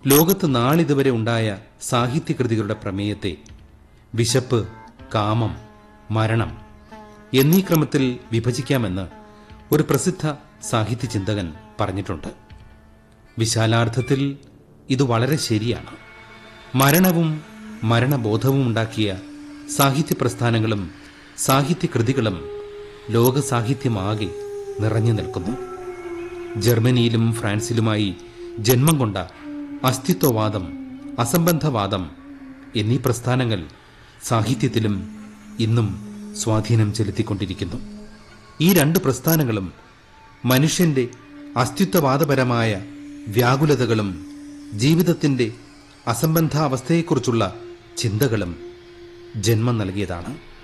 ലോകത്ത് നാളിതുവരെ ഉണ്ടായ സാഹിത്യകൃതികളുടെ പ്രമേയത്തെ വിശപ്പ് കാമം മരണം എന്നീ ക്രമത്തിൽ വിഭജിക്കാമെന്ന് ഒരു പ്രസിദ്ധ സാഹിത്യ ചിന്തകൻ പറഞ്ഞിട്ടുണ്ട് വിശാലാർത്ഥത്തിൽ ഇത് വളരെ ശരിയാണ് മരണവും മരണബോധവും ഉണ്ടാക്കിയ സാഹിത്യ പ്രസ്ഥാനങ്ങളും സാഹിത്യകൃതികളും ലോക സാഹിത്യമാകെ നിറഞ്ഞു നിൽക്കുന്നു ജർമ്മനിയിലും ഫ്രാൻസിലുമായി ജന്മം കൊണ്ട അസ്തിത്വവാദം അസംബന്ധവാദം എന്നീ പ്രസ്ഥാനങ്ങൾ സാഹിത്യത്തിലും ഇന്നും സ്വാധീനം ചെലുത്തിക്കൊണ്ടിരിക്കുന്നു ഈ രണ്ട് പ്രസ്ഥാനങ്ങളും മനുഷ്യന്റെ അസ്തിത്വവാദപരമായ വ്യാകുലതകളും ജീവിതത്തിന്റെ അസംബന്ധാവസ്ഥയെക്കുറിച്ചുള്ള ചിന്തകളും ജന്മം നൽകിയതാണ്